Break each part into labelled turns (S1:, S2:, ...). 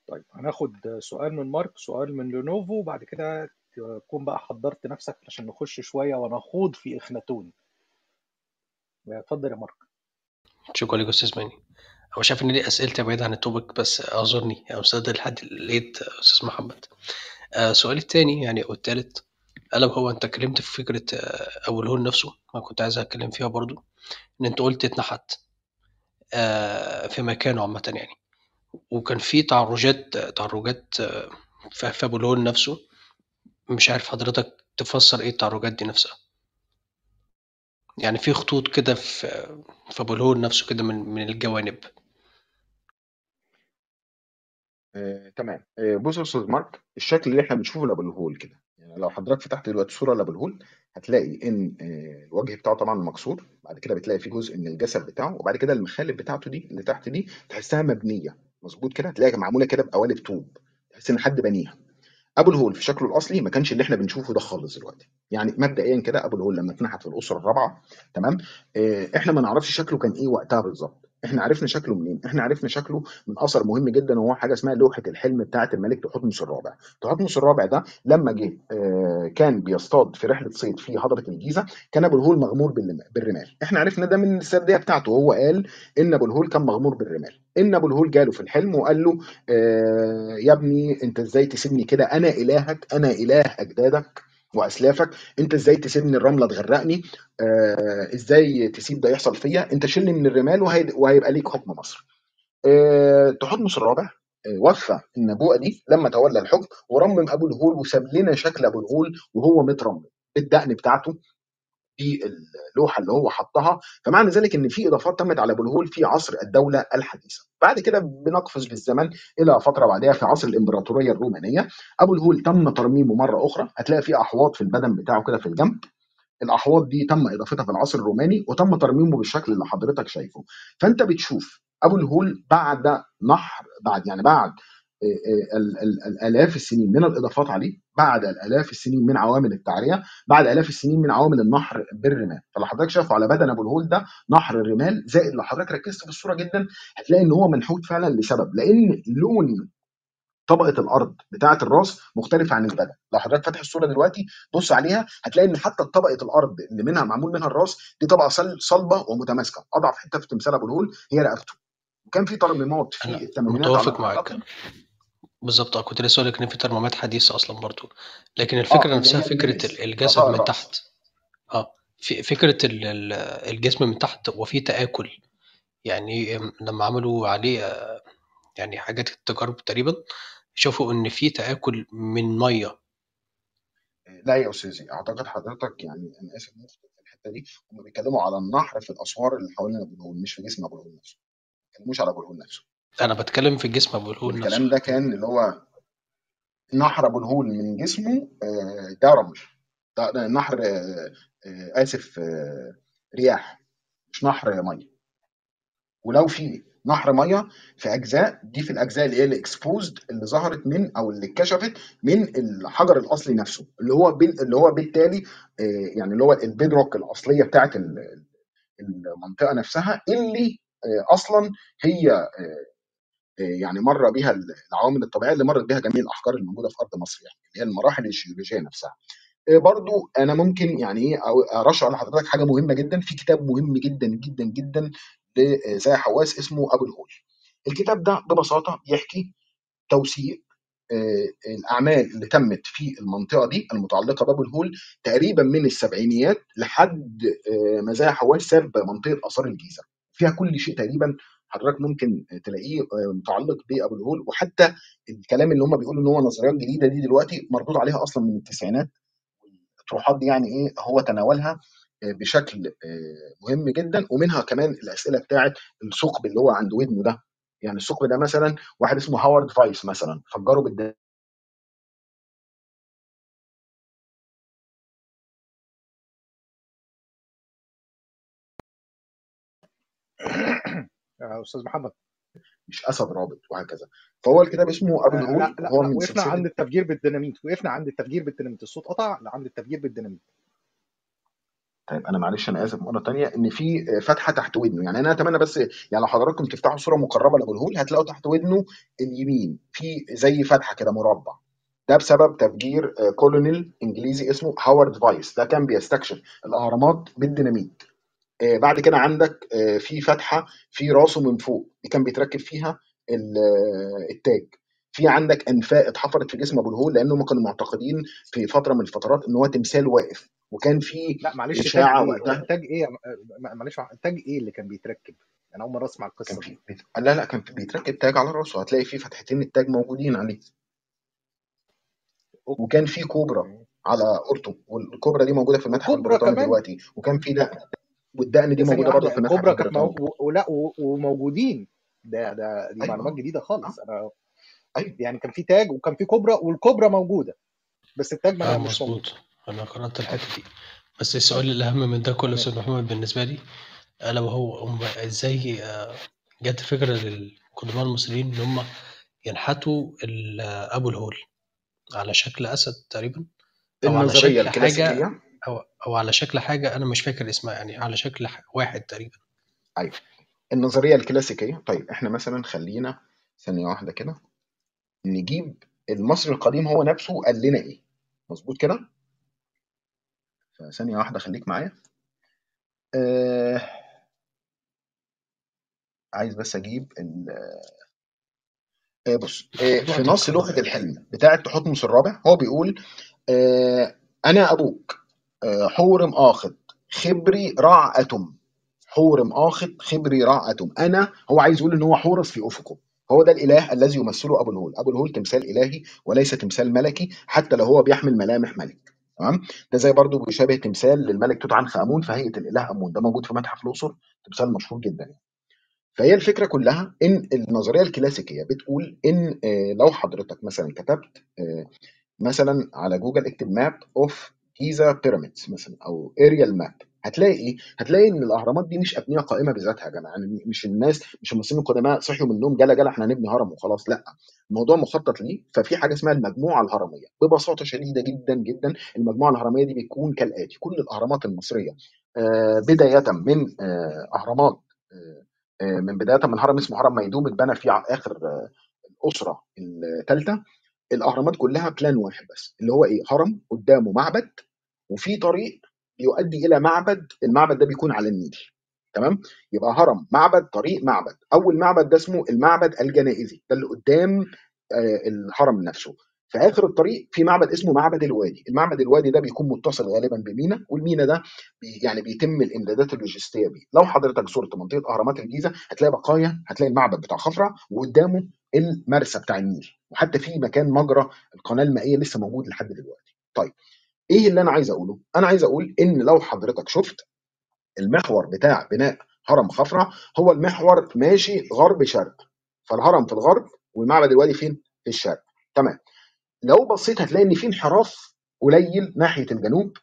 S1: طيب هناخد سؤال من مارك سؤال من لينوفو وبعد كده تكون بقى حضرت نفسك عشان نخش شويه ونخوض في اخناتون اتفضل يا مارك
S2: شكرا لك استاذ ماني هو شايف ان دي اسئلتي بعيدة عن التوبك بس اعذرني يا استاذ لحد لقيت استاذ محمد آه سؤالي التاني يعني او التالت الا هو انت اتكلمت في فكره آه، ابو الهول نفسه ما كنت عايز اتكلم فيها برضو ان انت قلت اتنحت آه في مكانه عامه يعني وكان في تعرجات تعرجات آه، في ابو الهول نفسه مش عارف حضرتك تفسر ايه التعرجات دي نفسها يعني في خطوط كده في في ابو الهول نفسه كده من من الجوانب
S3: آه، تمام آه، بص يا استاذ مارك الشكل اللي احنا بنشوفه لابو الهول كده يعني لو حضرتك فتحت دلوقتي صوره لابو الهول هتلاقي ان آه، الوجه بتاعه طبعا مكسور بعد كده بتلاقي في جزء من الجسد بتاعه وبعد كده المخالب بتاعته دي اللي تحت دي تحسها مبنيه مظبوط كده هتلاقيها معموله كده بقوالب طوب تحس ان حد بنيها ابو الهول في شكله الاصلي ما كانش اللي احنا بنشوفه ده خالص دلوقتي يعني مبدئيا كده ابو الهول لما اتنحت في الاسره الرابعه تمام آه، احنا ما نعرفش شكله كان ايه وقتها بالظبط احنا عرفنا شكله منين احنا عرفنا شكله من اثر مهم جدا وهو حاجه اسمها لوحه الحلم بتاعه الملك تحتمس الرابع تحتمس الرابع ده لما جه آه، كان بيصطاد في رحله صيد في هضبه الجيزه كان ابو الهول مغمور باللم- بالرمال احنا عرفنا ده من السرديه بتاعته وهو قال ان ابو الهول كان مغمور بالرمال ان ابو الهول جاله في الحلم وقال له آه، يا ابني انت ازاي تسيبني كده انا الهك انا اله اجدادك واسلافك انت ازاي تسيبني الرمله تغرقني آه ازاي تسيب ده يحصل فيا انت شيلني من الرمال وهي... وهيبقى ليك حكم مصر آه تحتمس الرابع آه وفى النبوءه دي لما تولى الحكم ورمم ابو الهول وساب لنا شكل ابو الهول وهو مترمم بالدقن بتاعته في اللوحه اللي هو حطها فمعنى ذلك ان في اضافات تمت على ابو الهول في عصر الدوله الحديثه بعد كده بنقفز بالزمن الى فتره بعدها في عصر الامبراطوريه الرومانيه ابو الهول تم ترميمه مره اخرى هتلاقي في احواض في البدن بتاعه كده في الجنب الاحواض دي تم اضافتها في العصر الروماني وتم ترميمه بالشكل اللي حضرتك شايفه فانت بتشوف ابو الهول بعد نحر بعد يعني بعد آه، آه، ال- ال- الالاف السنين من الاضافات عليه بعد الالاف السنين من عوامل التعريه بعد الاف السنين من عوامل النحر بالرمال فاللي حضرتك شايفه على بدن ابو الهول ده نحر الرمال زائد لو حضرتك ركزت في الصوره جدا هتلاقي ان هو منحوت فعلا لسبب لان لون طبقه الارض بتاعه الراس مختلفه عن البدن لو حضرتك فاتح الصوره دلوقتي بص عليها هتلاقي ان حتى طبقه الارض اللي منها معمول منها الراس دي طبقه صل- صلبه ومتماسكه اضعف حته في تمثال ابو الهول هي رقبته وكان في ترميمات في
S2: انا
S3: الثمانينات على
S2: متوافق معاك
S3: اعتقد
S2: بالظبط اه كنت لسه اقول لك ان في ترميمات حديثه اصلا برضو لكن
S3: اه
S2: الفكره
S3: اللي
S2: نفسها
S3: هي
S2: فكره
S3: بنقيس
S2: ال- الجسد
S3: غطاء
S2: من
S3: الراس
S2: تحت اه في فكره ال- ال- الجسم من تحت وفي تآكل يعني لما عملوا عليه آه، يعني حاجات التجارب تقريبا شافوا ان في تآكل من ميه
S3: لا يا استاذي اعتقد حضرتك يعني انا اسف مخطئ في الحته دي هم بيتكلموا على النحر في الاسوار اللي حوالين ابو الهول مش في جسم ابو الهول نفسه ما بيتكلموش على ابو الهول نفسه
S2: انا بتكلم في جسم ابو الهول نفسه
S3: والكلام ده كان اللي هو نحر ابو الهول من جسمه آه، ده رمل ده ده نحر آه، آه، اسف آه، رياح مش نحر ميه ولو في نهر ميه في اجزاء دي في الاجزاء اللي هي الاكسبوزد اللي ظهرت من او اللي اتكشفت من الحجر الاصلي نفسه اللي هو بال اللي هو بالتالي آه، يعني اللي هو البيد روك الاصليه بتاعت ال- المنطقه نفسها اللي آه، اصلا هي آه، آه، يعني مر بها العوامل الطبيعيه اللي مرت بها جميع الاحجار الموجوده في ارض مصر يعني اللي هي المراحل الجيولوجيه نفسها آه، برضو انا ممكن يعني ايه أو- ارشح لحضرتك حاجه مهمه جدا في كتاب مهم جدا جدا جدا لزي حواس اسمه ابو الهول الكتاب ده ببساطه بيحكي توثيق آه، الاعمال اللي تمت في المنطقه دي المتعلقه بابو الهول تقريبا من السبعينيات لحد آه، ما زي حواس ساب منطقه اثار الجيزه فيها كل شيء تقريبا حضرتك ممكن تلاقيه آه، متعلق بابو الهول وحتى الكلام اللي هم بيقولوا ان هو نظريات جديده دي دلوقتي مردود عليها اصلا من التسعينات الاطروحات دي يعني ايه هو تناولها آه، بشكل آه، مهم جدا ومنها كمان الاسئله بتاعه الثقب اللي هو عند ودنه ده يعني الثقب ده مثلا واحد اسمه هاورد فايس مثلا فجره بالدم
S1: يا استاذ محمد
S3: مش اسد رابط وهكذا فهو الكتاب اسمه ابو
S1: آه لا
S3: الهول
S1: لا
S3: هو
S1: لا
S3: من
S1: وقفنا
S3: سلسله
S1: عند التفجير بالديناميت وقفنا عند التفجير بالديناميت الصوت قطع لعند التفجير بالديناميت
S3: طيب انا معلش انا اسف مره تانية ان في فتحه تحت ودنه يعني انا اتمنى بس يعني لو حضراتكم تفتحوا صوره مقربه لابو الهول هتلاقوا تحت ودنه اليمين في زي فتحه كده مربع ده بسبب تفجير آه، كولونيل انجليزي اسمه هاورد فايس ده كان بيستكشف الاهرامات بالديناميت آه، بعد كده عندك آه، في فتحه في راسه من فوق دي كان بيتركب فيها ال- آه، التاج في عندك انفاق اتحفرت في جسم ابو الهول لانهم كانوا معتقدين في فتره من الفترات ان هو تمثال واقف وكان في
S1: لا معلش تاج
S3: اشاعه
S1: ايه هو
S3: وقتها
S1: تاج ايه يا م- معلش تاج ايه اللي كان بيتركب انا اول مره اسمع
S3: كان
S1: القصه
S3: في
S1: دي
S3: بيت... لا لا كان في بيتركب تاج على راسه هتلاقي في فتحتين التاج موجودين عليه وكان في كوبرا
S1: اوكي
S3: على قرطه والكوبرا دي موجوده في المتحف
S1: وكوبرا
S3: البريطاني
S1: كمان
S3: دلوقتي وكان في دقن والدقن دي
S1: ثانيه
S3: موجوده برضه
S1: واحده
S3: في المتحف
S1: الكوبرا كانت مو...
S3: البريطاني
S1: و- ولا و- وموجودين ده ده دي
S3: ايوه
S1: معلومات جديده
S3: اه
S1: خالص انا
S3: ايوه
S1: يعني كان في تاج وكان في كوبرا والكوبرا موجوده بس التاج
S2: اه
S1: ما مش موجود
S2: مظبوط انا قرأت الحتة دي بس السؤال الأهم من ده كله يا
S1: تمام
S2: أستاذ محمد بالنسبة لي ألا وهو هم إزاي آه، جت فكرة للقدماء المصريين إن هم ينحتوا ال- آه، أبو الهول على شكل أسد تقريبا أو على
S3: النظريه
S2: شكل حاجة
S3: الكلاسيكيه
S2: أو أو على شكل حاجة أنا مش فاكر اسمها يعني على شكل ح- واحد تقريبا
S3: ايوه النظريه الكلاسيكيه طيب احنا مثلا خلينا ثانيه واحده كده نجيب المصري القديم هو نفسه قال لنا ايه مظبوط كده فثانيه واحده خليك معايا آه عايز بس اجيب ال- آه بص آه
S2: خد
S3: في
S2: وقتك
S3: نص
S2: خد
S3: لوحه
S2: وقتك
S3: الحلم بتاعه تحتمس الرابع هو بيقول آه انا ابوك آه حورم اخذ خبري رع اتم حورم اخذ خبري رع اتم انا هو عايز يقول ان هو حورس في افقه هو ده الاله الذي يمثله ابو الهول ابو الهول تمثال الهي وليس تمثال ملكي حتى لو هو بيحمل ملامح ملك تمام ده زي برضو بيشابه تمثال للملك توت عنخ امون في هيئه الاله امون ده موجود في متحف الاقصر تمثال مشهور جدا يعني. فهي الفكره كلها ان النظريه الكلاسيكيه بتقول ان آه، لو حضرتك مثلا كتبت آه، مثلا على جوجل اكتب ماب اوف جيزا بيراميدز مثلا او اريال ماب هتلاقي ايه؟ هتلاقي ان الاهرامات دي مش ابنيه قائمه بذاتها يا جماعه يعني مش الناس مش المصريين القدماء صحيوا من النوم جلا جلا احنا هنبني هرم وخلاص لا الموضوع مخطط ليه ففي حاجه اسمها المجموعه الهرميه ببساطه شديده جدا جدا المجموعه الهرميه دي بتكون كالاتي كل الاهرامات المصريه آه، بدايه من آه، اهرامات آه، آه، من بدايه من هرم اسمه هرم ميدوم اتبنى في اخر آه، الاسره الثالثه الاهرامات كلها بلان واحد بس اللي هو ايه هرم قدامه معبد وفي طريق يؤدي الى معبد المعبد ده بيكون على النيل تمام يبقى هرم معبد طريق معبد اول معبد ده اسمه المعبد الجنائزي ده اللي قدام آه، الهرم نفسه في اخر الطريق في معبد اسمه معبد الوادي المعبد الوادي ده بيكون متصل غالبا بمينا والمينا ده بي يعني بيتم الامدادات اللوجستيه بيه لو حضرتك زرت منطقه اهرامات الجيزه هتلاقي بقايا هتلاقي المعبد بتاع خفرع وقدامه المرسى بتاع النيل وحتى في مكان مجرى القناه المائيه لسه موجود لحد دلوقتي طيب ايه اللي انا عايز اقوله انا عايز اقول ان لو حضرتك شفت المحور بتاع بناء هرم خفرع هو المحور ماشي غرب شرق فالهرم في الغرب والمعبد الوادي فين في الشرق تمام لو بصيت هتلاقي ان في انحراف قليل ناحيه الجنوب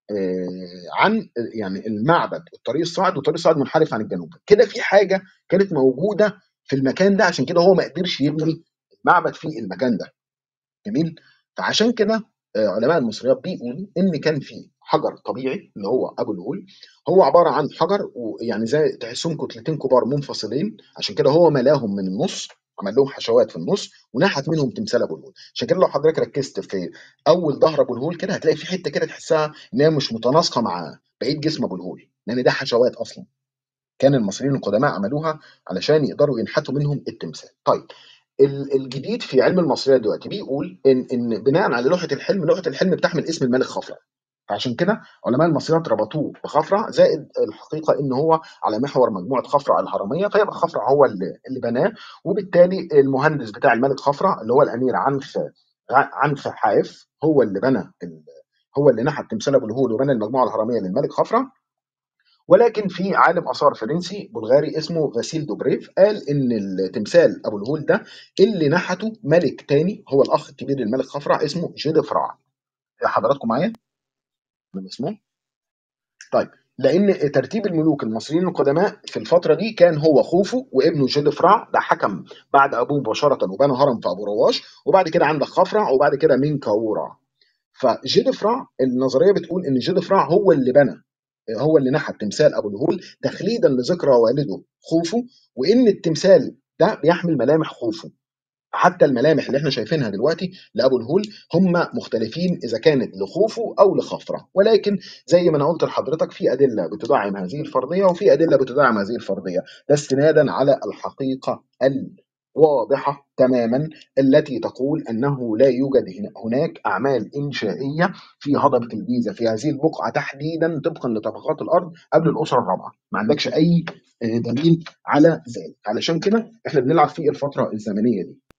S3: آه، عن يعني المعبد الطريق الصاعد والطريق الصاعد منحرف عن الجنوب كده في حاجه كانت موجوده في المكان ده عشان كده هو ما قدرش يبني المعبد في المكان ده جميل فعشان كده آه، علماء المصريات بيقولوا ان كان في حجر طبيعي اللي هو ابو الهول هو عباره عن حجر ويعني زي تحسهم كتلتين كبار منفصلين عشان كده هو ملاهم من النص عمل لهم حشوات في النص ونحت منهم تمثال ابو الهول عشان كده لو حضرتك ركزت في اول ظهر ابو الهول كده هتلاقي في حته كده تحسها ان هي مش متناسقه مع بقيه جسم ابو الهول لان ده حشوات اصلا كان المصريين القدماء عملوها علشان يقدروا ينحتوا منهم التمثال طيب ال- الجديد في علم المصريات دلوقتي بيقول ان ان بناء على لوحه الحلم لوحه الحلم بتحمل اسم الملك خفرع فعشان كده علماء المصريات ربطوه بخفرع زائد الحقيقه ان هو على محور مجموعه خفرع الهرميه فيبقى خفرع هو اللي, اللي بناه وبالتالي المهندس بتاع الملك خفرع اللي هو الامير عنخ عنخ حائف هو اللي بنى ال- هو اللي نحت تمثال ابو الهول وبنى المجموعه الهرميه للملك خفرع ولكن في عالم اثار فرنسي بلغاري اسمه فاسيل دوبريف قال ان التمثال ابو الهول ده اللي نحته ملك تاني هو الاخ الكبير للملك خفرع اسمه جيدفرع حضراتكم معايا من اسمه طيب لان ترتيب الملوك المصريين القدماء في الفتره دي كان هو خوفو وابنه جيدفرع ده حكم بعد ابوه مباشره وبنى هرم في ابو رواش وبعد كده عندك خفرع وبعد كده منكاورع فجيدفرع النظريه بتقول ان جيدفرع هو اللي بنى هو اللي نحت تمثال ابو الهول تخليدا لذكرى والده خوفو وان التمثال ده بيحمل ملامح خوفو حتى الملامح اللي احنا شايفينها دلوقتي لابو الهول هم مختلفين اذا كانت لخوفو او لخفره ولكن زي ما انا قلت لحضرتك في ادله بتدعم هذه الفرضيه وفي ادله بتدعم هذه الفرضيه ده استنادا على الحقيقه الواضحه تماما التي تقول انه لا يوجد هنا- هناك اعمال انشائيه في هضبه الجيزه في هذه البقعه تحديدا طبقا لطبقات الارض قبل الاسره الرابعه ما عندكش اي آه، دليل على ذلك علشان كده احنا بنلعب في الفتره الزمنيه دي